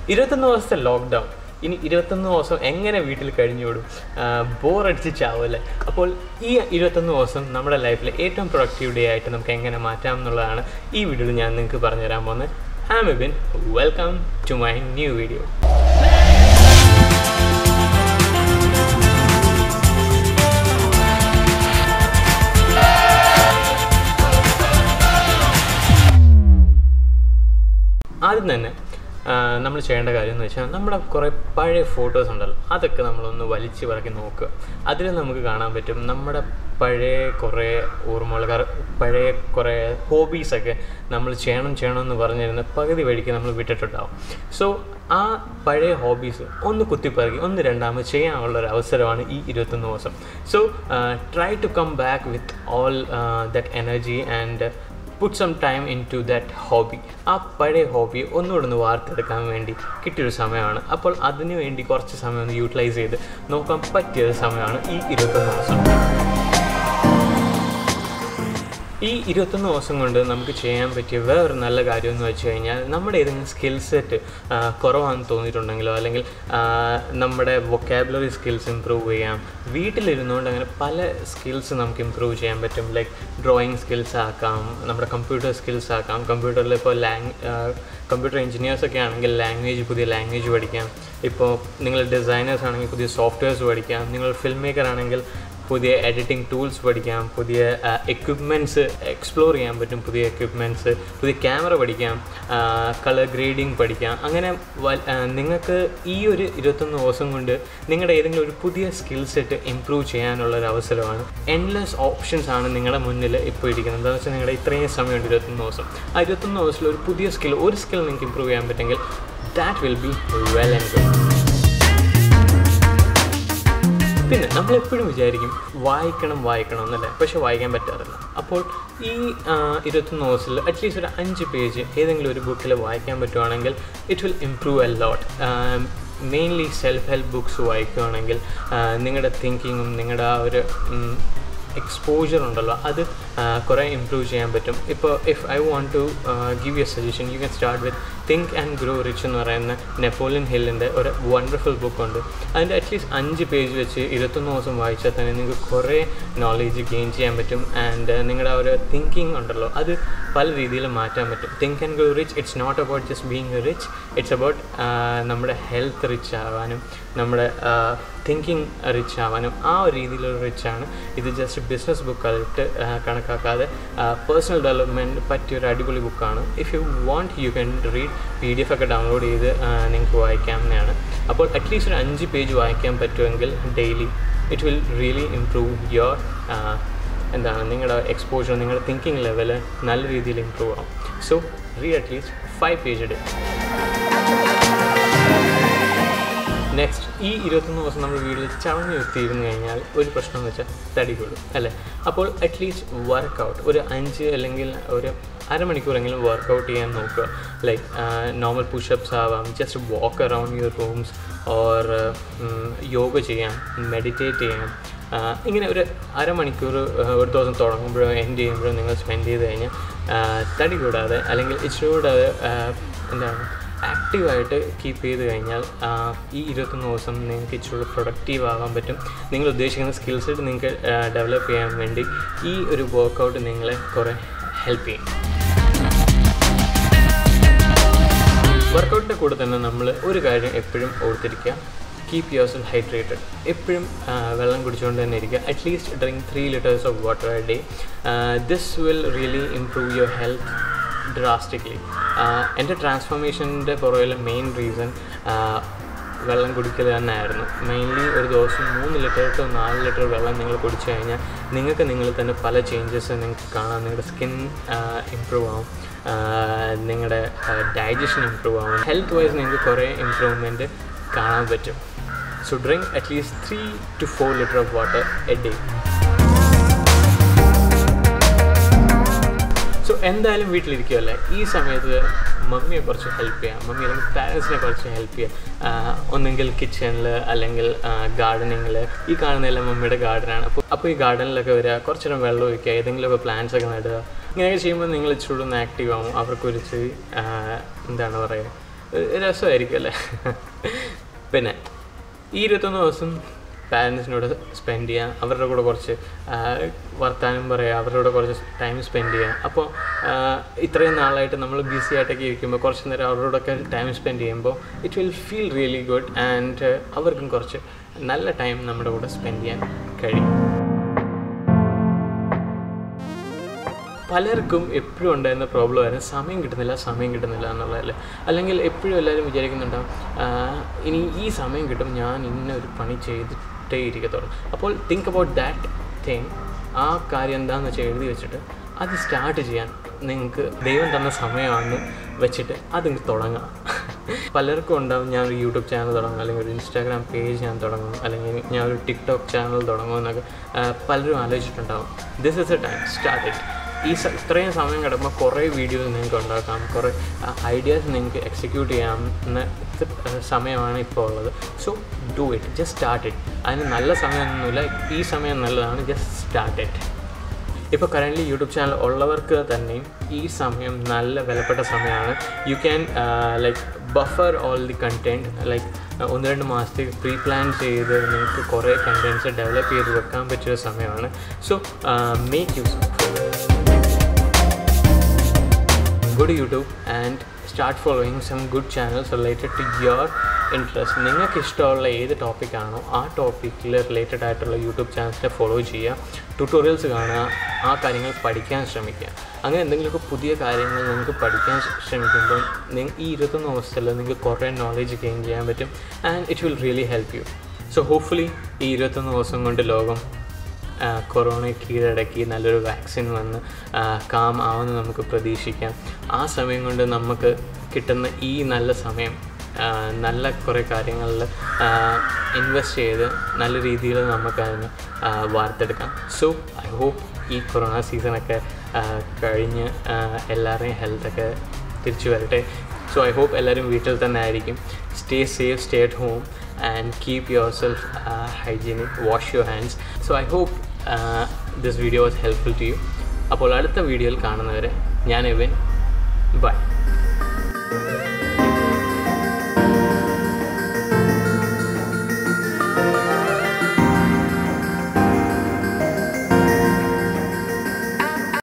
ഇരുപത്തൊന്ന് ദിവസത്തെ ലോക്ക്ഡൗൺ ഇനി ഇരുപത്തൊന്ന് ദിവസം എങ്ങനെ വീട്ടിൽ കഴിഞ്ഞുവിടും ബോറടിച്ച് ചാവുമല്ലേ അപ്പോൾ ഈ ഇരുപത്തൊന്ന് ദിവസം നമ്മുടെ ലൈഫിലെ ഏറ്റവും പ്രൊഡക്റ്റീവ് ഡേ ആയിട്ട് നമുക്ക് എങ്ങനെ മാറ്റാം എന്നുള്ളതാണ് ഈ വീഡിയോയിൽ ഞാൻ നിങ്ങൾക്ക് പറഞ്ഞു തരാൻ പോകുന്നത് I'm Abin welcome to my new video ആദ്യം തന്നെ നമ്മൾ ചെയ്യേണ്ട കാര്യം എന്ന് വെച്ചാൽ നമ്മുടെ കുറേ പഴയ ഫോട്ടോസ് ഉണ്ടല്ലോ അതൊക്കെ നമ്മളൊന്ന് വലിച്ചു പറക്കി നോക്കുക അതിൽ നമുക്ക് കാണാൻ പറ്റും നമ്മുടെ പഴയ കുറേ ഓർമ്മകൾ കറ- പഴയ കുറേ ഹോബീസൊക്കെ നമ്മൾ ചെയ്യണം ചെയ്യണം എന്ന് പറഞ്ഞിരുന്ന പകുതി വഴിക്ക് നമ്മൾ വിട്ടിട്ടുണ്ടാവും സോ ആ പഴയ ഹോബീസ് ഒന്ന് കുത്തിപ്പറക്കി ഒന്ന് രണ്ടാമത് ചെയ്യാനുള്ള ഒരു അവസരമാണ് ഈ ഇരുപത്തൊന്ന് ദിവസം so try to come back with all that energy and put some time into that hobby ആ പഴയ ഹോബി ഒന്നുകൂടെ ഒന്ന് വാർത്തെടുക്കാൻ വേണ്ടി കിട്ടിയൊരു സമയമാണ് അപ്പോൾ അതിനു വേണ്ടി കുറച്ച് സമയം ഒന്ന് യൂട്ടിലൈസ് ചെയ്ത് നോക്കാൻ പറ്റിയൊരു സമയമാണ് ഈ ഇരുപത്തൊന്ന് ദിവസം ഈ ഇരുപത്തൊന്ന് ദിവസം കൊണ്ട് നമുക്ക് ചെയ്യാൻ പറ്റിയ വേറൊരു നല്ല കാര്യം എന്ന് വെച്ച് കഴിഞ്ഞാൽ നമ്മുടെ ഏതെങ്കിലും സ്കിൽ സെറ്റ് കുറവാണെന്ന് തോന്നിയിട്ടുണ്ടെങ്കിലോ അല്ലെങ്കിൽ ആ, നമ്മുടെ വൊക്കാബുലറി സ്കിൽസ് ഇമ്പ്രൂവ് ചെയ്യാം വീട്ടിലിരുന്നുകൊണ്ട് അങ്ങനെ പല സ്കിൽസ് നമുക്ക് ഇമ്പ്രൂവ് ചെയ്യാൻ പറ്റും ലൈക്ക് ഡ്രോയിങ് സ്കിൽസ് ആക്കാം നമ്മുടെ കമ്പ്യൂട്ടർ സ്കിൽസ് ആക്കാം കമ്പ്യൂട്ടറിൽ ഇപ്പോൾ ലാങ് കമ്പ്യൂട്ടർ എഞ്ചിനീയേഴ്സ് ഒക്കെ ആണെങ്കിൽ ലാംഗ്വേജ് പുതിയ ലാംഗ്വേജ് പഠിക്കാം ഇപ്പോൾ നിങ്ങൾ ഡിസൈനേഴ്സ് ആണെങ്കിൽ പുതിയ സോഫ്റ്റ്വെയർസ് പഠിക്കാം നിങ്ങൾ ഫിൽം മേക്കർ ആണെങ്കിൽ പുതിയ എഡിറ്റിംഗ് ടൂൾസ് പഠിക്കാം പുതിയ എക്വിപ്മെൻറ്റ്സ് എക്സ്പ്ലോർ ചെയ്യാൻ പറ്റും പുതിയ എക്വിപ്മെൻറ്റ്സ് പുതിയ ക്യാമറ പഠിക്കാം കളർ ഗ്രേഡിംഗ് പഠിക്കാം അങ്ങനെ വ- ആ, നിങ്ങൾക്ക് ഈ ഒരു ഇരുപത്തൊന്ന് ദിവസം കൊണ്ട് നിങ്ങളുടെ ഏതെങ്കിലും ഒരു പുതിയ സ്കിൽ സെറ്റ് ഇമ്പ്രൂവ് ചെയ്യാനുള്ള ഒരു അവസരമാണ് എൻലെസ് ഓപ്ഷൻസ് ആണ് നിങ്ങളുടെ മുന്നിൽ ഇപ്പോൾ ഇരിക്കുന്നത് എന്താണെന്ന് വെച്ചാൽ നിങ്ങളുടെ ഇത്രയും സമയമുണ്ട് ഇരുപത്തൊന്ന് ദിവസം ആ ഇരുപത്തൊന്ന് ദിവസത്തിൽ ഒരു പുതിയ സ്കിൽ ഒരു സ്കിൽ നിങ്ങൾക്ക് ഇമ്പ്രൂവ് ചെയ്യാൻ പറ്റുമെങ്കിൽ that will be well and good പിന്നെ നമ്മളെപ്പോഴും വിചാരിക്കും വായിക്കണം വായിക്കണം എന്നല്ലേ പക്ഷെ വായിക്കാൻ പറ്റാറില്ല അപ്പോൾ ഈ ആ, ഇരുപത്തൊന്ന് ദിവസത്തിൽ അറ്റ്ലീസ്റ്റ് ഒരു അഞ്ച് പേജ് ഏതെങ്കിലും ഒരു ബുക്കിൽ വായിക്കാൻ പറ്റുവാണെങ്കിൽ it will improve a lot mainly self help books വായിക്കുകയാണെങ്കിൽ ആ, നിങ്ങളുടെ തിങ്കിങ്ങും നിങ്ങളുടെ ആ ഒരു എക്സ്പോജർ ഉണ്ടല്ലോ അത് ആ, കുറേ ഇമ്പ്രൂവ് ചെയ്യാൻ പറ്റും ഇപ്പോൾ if I want to give you suggestion you can start with think and grow rich എന്ന് പറയുന്ന നെപ്പോളിയൻ ഹില്ലിൻ്റെ ഒരു വണ്ടർഫുൾ ബുക്കുണ്ട് അതിൻ്റെ അറ്റ്ലീസ്റ്റ് അഞ്ച് പേജ് വെച്ച് ഇരുപത്തൊന്ന് ദിവസം വായിച്ചാൽ തന്നെ നിങ്ങൾക്ക് കുറേ നോളേജ് ഗെയിൻ ചെയ്യാൻ പറ്റും ആൻഡ് നിങ്ങളുടെ ആ ഒരു തിങ്കിങ് ഉണ്ടല്ലോ അത് പല രീതിയിൽ മാറ്റാൻ പറ്റും think and grow rich it's not about just being rich it's about നമ്മുടെ ഹെൽത്ത് റിച്ച് ആവാനും നമ്മുടെ തിങ്കിങ് റിച്ച് ആവാനും ആ ഒരു രീതിയിലുള്ള റിച്ചാണ് ഇത് ജസ്റ്റ് ബിസിനസ് ബുക്കായിട്ട് കണക്കാക്കാതെ പേഴ്സണൽ ഡെവലപ്മെൻറ്റ് പറ്റിയ ഒരു അടിപൊളി ബുക്കാണ് if you want you can read P D F ഒക്കെ ഡൗൺലോഡ് ചെയ്ത് നിങ്ങൾക്ക് വായിക്കാവുന്നതാണ് അപ്പോൾ അറ്റ്ലീസ്റ്റ് ഒരു അഞ്ച് പേജ് വായിക്കാൻ പറ്റുമെങ്കിൽ daily it will really improve your എന്താണ് നിങ്ങളുടെ എക്സ്പോഷർ നിങ്ങളുടെ തിങ്കിങ് ലെവൽ നല്ല രീതിയിൽ ഇമ്പ്രൂവ് ആവും so read at least five page day next ഈ ഇരുപത്തൊന്ന് ദിവസം നമ്മൾ വീട്ടിൽ ചടഞ്ഞു എത്തിയിരുന്നു കഴിഞ്ഞാൽ ഒരു പ്രശ്നം എന്ന് വെച്ചാൽ തടി കൂടും അല്ലേ അപ്പോൾ അറ്റ്ലീസ്റ്റ് വർക്കൗട്ട് ഒരു അഞ്ച് അല്ലെങ്കിൽ ഒരു അരമണിക്കൂറെങ്കിലും വർക്കൗട്ട് ചെയ്യാൻ നോക്കുക ലൈക്ക് നോർമൽ പുഷപ്സ് ആവാം just walk around your rooms or yoga ചെയ്യാം മെഡിറ്റേറ്റ് ചെയ്യാം ആ, ഇങ്ങനെ ഒരു അരമണിക്കൂർ ആ, ഒരു ദിവസം തുടങ്ങുമ്പോഴോ എൻഡ് ചെയ്യുമ്പോഴോ നിങ്ങൾ സ്പെൻഡ് ചെയ്ത് കഴിഞ്ഞാൽ ആ, തടി കൂടാതെ അല്ലെങ്കിൽ ഇച്ചിരി കൂടാതെ ആ, എന്താണ് ആക്റ്റീവായിട്ട് കീപ്പ് ചെയ്ത് കഴിഞ്ഞാൽ ആ, ഈ ഇരുപത്തൊന്ന് ദിവസം നിങ്ങൾക്ക് ഇച്ചിരി പ്രൊഡക്റ്റീവ് ആവാൻ പറ്റും നിങ്ങൾ ഉദ്ദേശിക്കുന്ന സ്കിൽസ് നിങ്ങൾക്ക് ഡെവലപ്പ് ചെയ്യാൻ വേണ്ടി ഈ ഒരു വർക്കൗട്ട് നിങ്ങളെ കുറേ ഹെൽപ്പ് ചെയ്യും വർക്കൗട്ടിൻ്റെ കൂടെ തന്നെ നമ്മൾ ഒരു കാര്യം എപ്പോഴും ഓർത്തിരിക്കുക കീപ് യുവർ സെൽഫ് ഹൈഡ്രേറ്റഡ് എപ്പോഴും ആ, വെള്ളം കുടിച്ചുകൊണ്ട് തന്നെ ഇരിക്കുക at least drink three litres of water a day this will really improve your health drastically എൻ്റെ ട്രാൻസ്ഫോർമേഷൻ്റെ പുറകിലെ മെയിൻ റീസൺ വെള്ളം കുടിക്കൽ തന്നെയായിരുന്നു മെയിൻലി ഒരു ദിവസം മൂന്ന് ലിറ്റർ ടു നാല് ലിറ്റർ വെള്ളം നിങ്ങൾ കുടിച്ചു കഴിഞ്ഞാൽ നിങ്ങൾക്ക് നിങ്ങൾ തന്നെ പല ചേഞ്ചസ് നിങ്ങൾക്ക് കാണാം നിങ്ങളുടെ സ്കിൻ ഇമ്പ്രൂവ് ആവും നിങ്ങളുടെ ഡൈജഷൻ ഇമ്പ്രൂവ് ആവും ഹെൽത്ത് വൈസ് നിങ്ങൾക്ക് കുറേ ഇമ്പ്രൂവ്മെൻറ്റ് കാണാൻ പറ്റും so drink at least three to four litre of water a day so എന്തായാലും വീട്ടിലിരിക്കുമല്ലേ ഈ സമയത്ത് മമ്മിയെ കുറച്ച് ഹെൽപ്പ് ചെയ്യാം മമ്മി അല്ലെങ്കിൽ പാരൻസിനെ കുറച്ച് ഹെൽപ്പ് ചെയ്യാം ആഹ് ഒന്നെങ്കിൽ കിച്ചണിൽ അല്ലെങ്കിൽ ഗാർഡനിങ്ങിൽ ഈ കാണുന്നതെല്ലാം മമ്മിയുടെ ഗാർഡനാണ് അപ്പോൾ അപ്പോൾ ഈ ഗാർഡനിലൊക്കെ വരിക കുറച്ച് നേരം വെള്ളം ഒഴിക്കുക ഏതെങ്കിലുമൊക്കെ പ്ലാന്റ്സ് ഒക്കെ നടുക ഇങ്ങനെയൊക്കെ ചെയ്യുമ്പോൾ നിങ്ങൾ ഇച്ചിരി ഒന്ന് ആക്റ്റീവ് ആവും അവർക്ക് ഒരു ഇച്ചിരി ആഹ് എന്താണ് പറയുക ഒരു രസമായിരിക്കും അല്ലേ പിന്നെ ഈ ഇരുപത്തൊന്ന് ദിവസം പാരൻസിനോട് സ്പെൻഡ് ചെയ്യുക അവരുടെ കൂടെ കുറച്ച് ആ, വർത്താനം പറയുക അവരുടെ കൂടെ കുറച്ച് ടൈം സ്പെൻഡ് ചെയ്യുക അപ്പോൾ ആ, ഇത്രയും നാളായിട്ട് നമ്മൾ ബിസി ആയിട്ടൊക്കെ ഇരിക്കുമ്പോൾ കുറച്ച് നേരം അവരോടൊക്കെ ടൈം സ്പെൻഡ് ചെയ്യുമ്പോൾ it will feel really good and അവർക്കും കുറച്ച് നല്ല ടൈം നമ്മുടെ കൂടെ സ്പെൻഡ് ചെയ്യാൻ കഴിയും പലർക്കും എപ്പോഴും ഉണ്ടായിരുന്ന പ്രോബ്ലം ആയിരുന്നു സമയം കിട്ടുന്നില്ല സമയം കിട്ടുന്നില്ല എന്നുള്ളതല്ലേ അല്ലെങ്കിൽ എപ്പോഴും എല്ലാവരും വിചാരിക്കുന്നുണ്ടാവും "ആ, ഇനി ഈ സമയം കിട്ടും ഞാൻ ഇന്ന ഒരു പണി ചെയ്തിട്ടേ ഇരിക്കത്തുള്ളൂ അപ്പോൾ തിങ്ക് അബൌട്ട് ദാറ്റ് തിങ് ആ കാര്യം എന്താണെന്ന് വെച്ചാൽ എഴുതി വെച്ചിട്ട് അത് സ്റ്റാർട്ട് ചെയ്യാൻ നിങ്ങൾക്ക് ദൈവം തന്ന സമയമാണെന്ന് വെച്ചിട്ട് അത് തുടങ്ങാം പലർക്കും ഉണ്ടാവും ഞാൻ ഒരു യൂട്യൂബ് ചാനൽ തുടങ്ങും അല്ലെങ്കിൽ ഒരു ഇൻസ്റ്റാഗ്രാം പേജ് ഞാൻ തുടങ്ങും അല്ലെങ്കിൽ ഞാൻ ഒരു ടിക്ടോക്ക് ചാനൽ തുടങ്ങും എന്നൊക്കെ ആ, പലരും ആലോചിച്ചിട്ടുണ്ടാവും this is a time start it ഈ സ- ഇത്രയും സമയം കിടക്കുമ്പോൾ കുറേ വീഡിയോസ് നിങ്ങൾക്ക് ഉണ്ടാക്കാം കുറേ ഐഡിയാസ് നിങ്ങൾക്ക് എക്സിക്യൂട്ട് ചെയ്യാം എന്ന ഇത്, ആ, സമയമാണ് ഇപ്പോൾ ഉള്ളത് so do it just start it അതിന് നല്ല സമയമൊന്നുമില്ല ഈ സമയം നല്ലതാണ് ജസ്റ്റ് സ്റ്റാർട്ട് ഇറ്റ് ഇപ്പോൾ കറൻ്റ്ലി യൂട്യൂബ് ചാനൽ ഉള്ളവർക്ക് തന്നെയും ഈ സമയം നല്ല വിലപ്പെട്ട സമയമാണ് you can like buffer all the content like ഒന്ന് രണ്ട് മാസത്തേക്ക് പ്രീ പ്ലാൻ ചെയ്ത് നിങ്ങൾക്ക് കുറേ കണ്ടൻറ്റ്സ് ഡെവലപ്പ് ചെയ്ത് വെക്കാൻ പറ്റിയ സമയമാണ് so make use go to YouTube and start following some good channels related to your interest നിങ്ങൾക്ക് ഇഷ്ടമുള്ള ഏത് ടോപ്പിക്കാണോ ആ ടോപ്പിക്കിൽ റിലേറ്റഡ് ആയിട്ടുള്ള യൂട്യൂബ് ചാനൽസിനെ ഫോളോ ചെയ്യുക ട്യൂട്ടോറിയൽസ് കാണുക ആ കാര്യങ്ങൾ പഠിക്കാൻ ശ്രമിക്കുക അങ്ങനെ എന്തെങ്കിലുമൊക്കെ പുതിയ കാര്യങ്ങൾ നിങ്ങൾക്ക് പഠിക്കാൻ ശ്രമിക്കുമ്പോൾ നിങ്ങൾ ഈ ഇരുപത്തൊന്ന് ദിവസത്തിൽ നിങ്ങൾക്ക് കുറേ നോളേജ് ഗെയിൻ ചെയ്യാൻ പറ്റും and it will really help you so hopefully ഈ ഇരുപത്തൊന്ന് ദിവസം കൊണ്ട് ലോകം കൊറോണ കീഴടക്കി നല്ലൊരു വാക്സിൻ വന്ന് കാം ആവുമെന്ന് നമുക്ക് പ്രതീക്ഷിക്കാം ആ സമയം കൊണ്ട് നമുക്ക് കിട്ടുന്ന ഈ നല്ല സമയം ആ, നല്ല കുറേ കാര്യങ്ങളിൽ ഇൻവെസ്റ്റ് ചെയ്ത് നല്ല രീതിയിൽ നമുക്കതിന് ആ, വാർത്തെടുക്കാം സോ ഐ ഹോപ്പ് ഈ കൊറോണ സീസണൊക്കെ ആ, കഴിഞ്ഞ് ആ, എല്ലാവരുടെയും ഹെൽത്തൊക്കെ തിരിച്ചു വരട്ടെ സോ ഐ ഹോപ്പ് എല്ലാവരും വീട്ടിൽ തന്നെ ആയിരിക്കും stay safe stay at home and keep your self hygienic wash your hands so I hope this video was helpful to you അപ്പോൾ അടുത്ത വീഡിയോയിൽ കാണുന്നവരെ ഞാൻ എവിൻ ബൈ